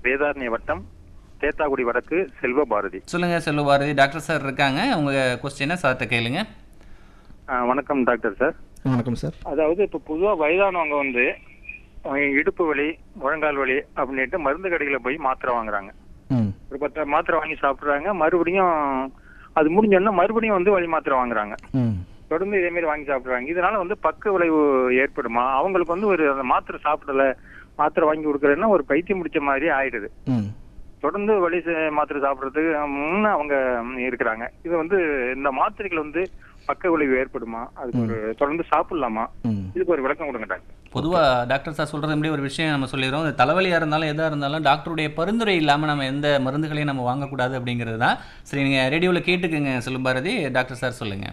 வேதாரண்ய வட்டம் தேத்தாக்குடி வடக்கு செல்வ பாரதி சொல்லுங்க செல்வ பாரதி டாக்டர் சார் இருக்காங்க உங்க கொஸ்டினை சார்கிட்ட கேளுங்க ஆ, வணக்கம் டாக்டர் சார் வணக்கம் சார் அதாவது இப்போ பொதுவாக வயதானவங்க வந்து அவங்க இடுப்பு வலி முழங்கால் வலி அப்படின்ட்டு மருந்து கடையில் போய் மாத்திரை வாங்குறாங்க ம் ஒரு பத்து மாத்திரை வாங்கி சாப்பிட்றாங்க மறுபடியும் அது முடிஞ்சோடனே மறுபடியும் வந்து வலி மாத்திரை வாங்குறாங்க ம் தொடர்ந்து இதே மாதிரி வாங்கி சாப்பிடுறாங்க இதனால வந்து பக்க விளைவு ஏற்படுமா அவங்களுக்கு வந்து ஒரு அந்த மாத்திரை சாப்பிடல மாத்திரை வாங்கி கொடுக்குறேன்னா ஒரு பைத்தியம் முடிச்ச மாதிரி ஆயிடுது ம் தொடர்ந்து வலி ச- மாத்திரை சாப்பிடுறதுக்கு முன்ன அவங்க இருக்கிறாங்க இது வந்து இந்த மாத்திரைகள் வந்து பக்க விளைவு ஏற்படுமா அதுக்கு ஒரு தொடர்ந்து சாப்பிடலாமா ம் இதுக்கு ஒரு விளக்கம் கொடுங்க டாக்டர் பொதுவா டாக்டர் சார் சொல்றது முன்னாடி ஒரு விஷயம் நம்ம சொல்லிடுறோம் இந்த தலைவலியா இருந்தாலும் எதா இருந்தாலும் டாக்டருடைய பரிந்துரை இல்லாம நம்ம எந்த மருந்துகளையும் நம்ம வாங்கக்கூடாது அப்படிங்கிறது தான் சரி நீங்க ரேடியோல கேட்டுக்கங்க செல்வ பாரதி டாக்டர் சார் சொல்லுங்க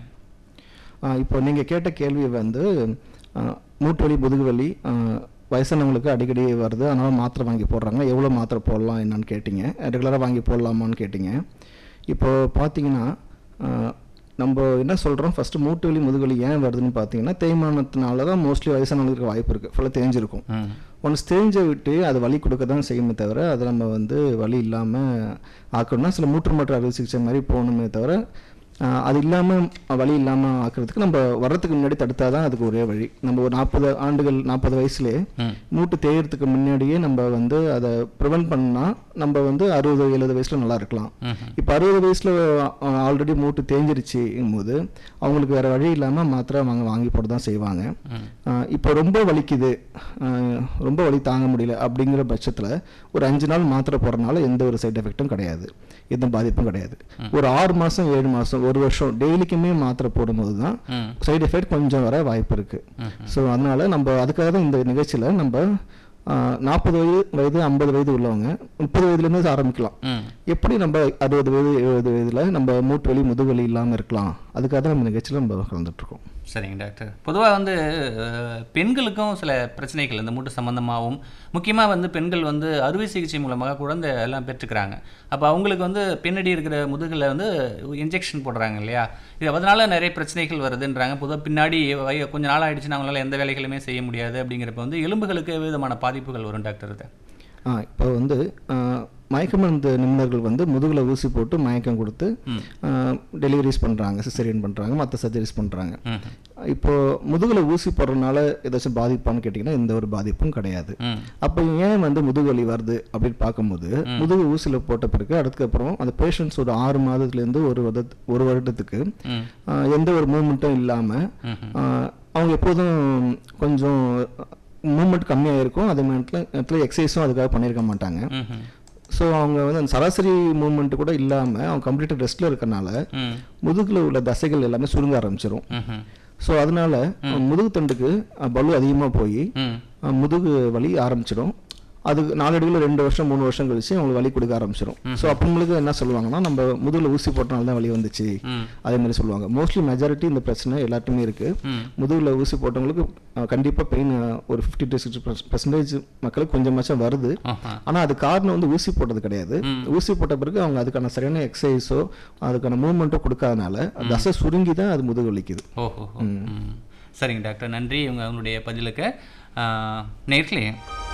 ஆ, இப்போ நீங்கள் கேட்ட கேள்வி வந்து ஆ, மூட்டு வலி முதுகு வலி ஆ, வயசானவங்களுக்கு அடிக்கடி வருது அதனால் மாத்திரை வாங்கி போடுறாங்க எவ்வளோ மாத்திரை போடலாம் என்னன்னு கேட்டிங்க ரெகுலராக வாங்கி போடலாமான்னு கேட்டிங்க இப்போ பார்த்தீங்கன்னா ஆ, நம்ம என்ன சொல்கிறோம் ஃபஸ்ட்டு மூட்டு வலி முதுகு வலி ஏன் வருதுன்னு பார்த்தீங்கன்னா தேய்மானத்தினால தான் மோஸ்ட்லி வயசானவங்களுக்கு வாய்ப்பு இருக்குது ஃபுல்லாக தேஞ்சிருக்கும் ம் ஒன்ஸ் தெரிஞ்ச விட்டு அது வலி கொடுக்க தான் செய்யுமே தவிர அதை நம்ம வந்து வலி இல்லாமல் ஆக்கணும்னா சில மூட்டு மாற்று அறுவை சிகிச்சை மாதிரி போகணுமே தவிர ஆஹ், அது இல்லாமல் வலி இல்லாமல் ஆக்கிறதுக்கு நம்ம வர்றதுக்கு முன்னாடி தடுத்தா தான் அதுக்கு ஒரே வழி நம்ம ஒரு நாற்பது ஆண்டுகள் நாற்பது வயசுலேயே ம் மூட்டு தேயறதுக்கு முன்னாடியே நம்ம வந்து அதை ப்ரிவென்ட் பண்ணால் நம்ம வந்து அறுபது எழுபது வயசில் நல்லா இருக்கலாம் ம்ஹும். இப்போ அறுபது வயசில் ஆல்ரெடி மூட்டு தேஞ்சிருச்சுங்கும் போது அவங்களுக்கு வேறு வழி இல்லாமல் மாத்திரை வாங்க வாங்கி போட்டு தான் செய்வாங்க ம். ஆஹ் இப்போ ரொம்ப வலிக்குது ஆஹ் ரொம்ப வலி தாங்க முடியல அப்படிங்கிற பட்சத்தில் ஒரு அஞ்சு நாள் மாத்திரை போடுறதுனால எந்த ஒரு சைடு எஃபெக்ட்டும் கிடையாது எந்த பாதிப்பும் கிடையாது ஒரு ஆறு மாதம் ஏழு மாதம் ஒரு வருஷம் டெய்லிக்குமே மாத்திரை போடும்போது தான் ம் சைடு எஃபெக்ட் கொஞ்சம் வர வாய்ப்பு இருக்குது ஸோ அதனால நம்ம அதுக்காக தான் இந்த நிகழ்ச்சியில் நம்ம நாற்பது வயது வயது ஐம்பது வயது உள்ளவங்க முப்பது வயதுலேருந்து ஆரம்பிக்கலாம் ம் எப்படி நம்ம அறுபது வயது எழுபது வயதில் நம்ம மூட்டு வலி முதுகு வலி இல்லாமல் இருக்கலாம் அதுக்காக தான் நம்ம நிகழ்ச்சியில் நம்ம கலந்துட்டுருக்கோம் சரிங்க டாக்டர் பொதுவாக வந்து அஹ், பெண்களுக்கும் சில பிரச்சனைகள் இந்த மூட்டு சம்மந்தமாகவும் முக்கியமாக வந்து பெண்கள் வந்து அறுவை சிகிச்சை மூலமாக குழந்தை எல்லாம் பெற்றுக்கிறாங்க அப்போ அவங்களுக்கு வந்து பின்னாடி இருக்கிற முதுகில் வந்து இன்ஜெக்ஷன் போடுறாங்க இல்லையா இது அதனால நிறைய பிரச்சனைகள் வருதுன்றாங்க பொதுவாக பின்னாடி வய- கொஞ்ச நாள் ஆயிடுச்சுன்னா அவங்களால எந்த வேலைகளுமே செய்ய முடியாது அப்படிங்கிறப்ப வந்து எலும்புகளுக்கு விதமான பாதிப்புகள் வரும் டாக்டர் இது ஆ இப்போ வந்து ஆ, மயக்க மருந்து நிபுணர்கள் வந்து முதுகில் ஊசி போட்டு மயக்கம் கொடுத்து டெலிவரிஸ் பண்ணுறாங்க சிசரியன் பண்ணுறாங்க மற்ற சர்ஜரிஸ் பண்ணுறாங்க ம் இப்போ முதுகில் ஊசி போடுறதுனால ஏதாச்சும் பாதிப்பான்னு கேட்டிங்கன்னா எந்த ஒரு பாதிப்பும் கிடையாது ம் அப்போ ஏன் வந்து முதுகு வலி வருது அப்படின்னு பார்க்கும்போது முதுகு ஊசியில் போட்ட பிறகு அதுக்கப்புறம் அந்த பேஷண்ட்ஸ் ஒரு ஆறு மாதத்துலேருந்து ஒரு வருட ஒரு வருடத்துக்கு ம் ஆ, எந்த ஒரு மூமெண்ட்டும் இல்லாமல் ம்ஹும். அவங்க எப்போதும் கொஞ்சம் மூமெண்ட் கம்மியாக இருக்கும் அதே நேரத்தில் நேரத்தில் எக்ஸசைஸும் அதுக்காக பண்ணியிருக்க மாட்டாங்க ம்ஹும். ஸோ அவங்க வந்து அந்த சராசரி மூமெண்ட் கூட இல்லாமல் அவங்க கம்ப்ளீட்டாக ரெஸ்ட்டில் இருக்கறனால ம் முதுகில் உள்ள தசைகள் எல்லாமே சுருங்க ஆரம்பிச்சிரும் ம்ஹும். ஸோ அதனால முதுகு தண்டுக்கு அஹ், பலு அதிகமாக போய் ம் அஹ், முதுகு வலி ஆரம்பிச்சிடும் அதுக்கு நாளடைவில் ரெண்டு வருஷம் மூணு வருஷம் கழிச்சு அவங்களுக்கு வலி கொடுக்க ஆரம்பிச்சிடும் ஸோ அப்பவங்களுக்கு என்ன சொல்லுவாங்கன்னா நம்ம முதுகில் ஊசி போட்டனால தான் வலி வந்துச்சு ம் அதே மாதிரி சொல்லுவாங்க மோஸ்ட்லி மெஜாரிட்டி இந்த பிரச்சனை எல்லாத்துக்குமே இருக்கு ம் முதுகில் ஊசி போட்டவங்களுக்கு அஹ், கண்டிப்பா பெயின் ஒரு ஃபிஃப்டி டு சிக்ஸ்டி பர்சன்டேஜ் மக்களுக்கு கொஞ்சமாச்சும் வருது ஆஹா. ஆனா அது காரணம் வந்து ஊசி போட்டது கிடையாது ஊசி போட்ட பிறகு அவங்க அதுக்கான சரியான எக்ஸசைஸோ அதுக்கான மூவ்மெண்ட்டோ கொடுக்காதனால தசை சுருங்கி தான் அது முதுகு வலிக்குது ஓஹோ ம். சரிங்க டாக்டர் நன்றி உங்க உங்களுடைய பதிலுக்கு நேர்களே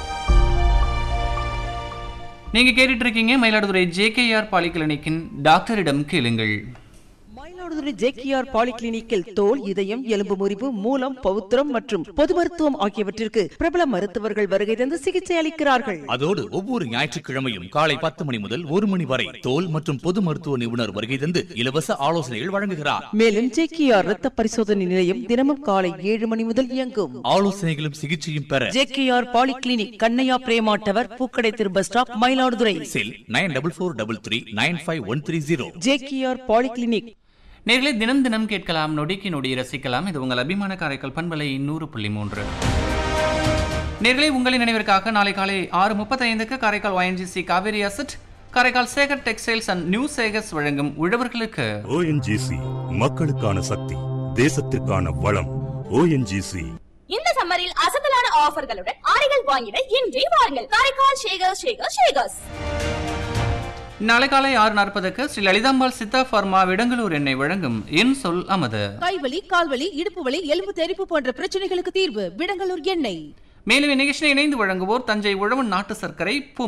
நீங்க கேட்டுட்டு இருக்கீங்க மயிலாடுதுறை ஜேகேஆர் பாலிகிளினிக்கின் டாக்டரிடம் கேளுங்கள் மயிலாடுதுறை ஜேகேஆர் பாலிகிளினிக்கில் தோல் இதயம் எலும்பு முறிவு மூலம் பௌத்திரம் மற்றும் பொது மருத்துவம் ஆகியவற்றிற்கு பிரபல மருத்துவர்கள் வருகை தந்து சிகிச்சை அளிக்கிறார்கள் அதோடு ஒவ்வொரு ஞாயிற்றுக்கிழமையும் காலை பத்து மணி முதல் ஒரு மணி வரை தோல் மற்றும் பொது மருத்துவ நிபுணர் வருகை தந்து இலவச ஆலோசனைகள் வழங்குகிறார் மேலும் ஜேகேஆர் ரத்த பரிசோதனை நிலையம் தினமும் காலை ஏழு மணி முதல் இயங்கும் ஆலோசனைகளும் சிகிச்சையும் பெற JKR polyclinic Kannaiya Prema tower பூக்கடை திரு bus stop Mayiladuthurai cell nine double four double three nine five one three zero JKR polyclinic நேர்களே தினம் தினம் கேட்கலாம் நொடிக்கு நொடி ரசிக்கலாம் இது உங்கள் அபிமான காரைக்கால் பண்பலை நூறு புள்ளி மூன்று நேர்களே உங்களின் நினைவிற்காக நாளை காலை ஆறு முப்பத்தைந்துக்கு Karaikal ONGC Kaveri asset Karaikal Sekar textiles and new Sekars வழங்கும் உழவர்களுக்கு ஓஎன்ஜிசி மக்களுக்கான சக்தி தேசத்திற்கான வளம் ஓஎன்ஜிசி இந்த சம்மரில் அசத்தலான ஆஃபர்களுடன் ஆடைகள் வாங்கிட இன்றே வாருங்கள் காரைக்கால் ஷேகர் ஷேகர் ஷேகர்ஸ் நாளை காலை ஆறு நாற்பதுக்கு ஸ்ரீ லலிதாம்பாள் சித்தா ஃபார்மா விடங்களூர் எண்ணெய் வழங்கும் என் சொல் அமது கைவலி கால்வலி இடுப்பு வலி எலும்பு தெறிப்பு போன்ற பிரச்சனைகளுக்கு தீர்வு விடங்கலூர் எண்ணெய் மேலும் இந்நிகழ்ச்சியை இணைந்து வழங்குவோர் தஞ்சை உழவன் நாட்டு சர்க்கரை பூ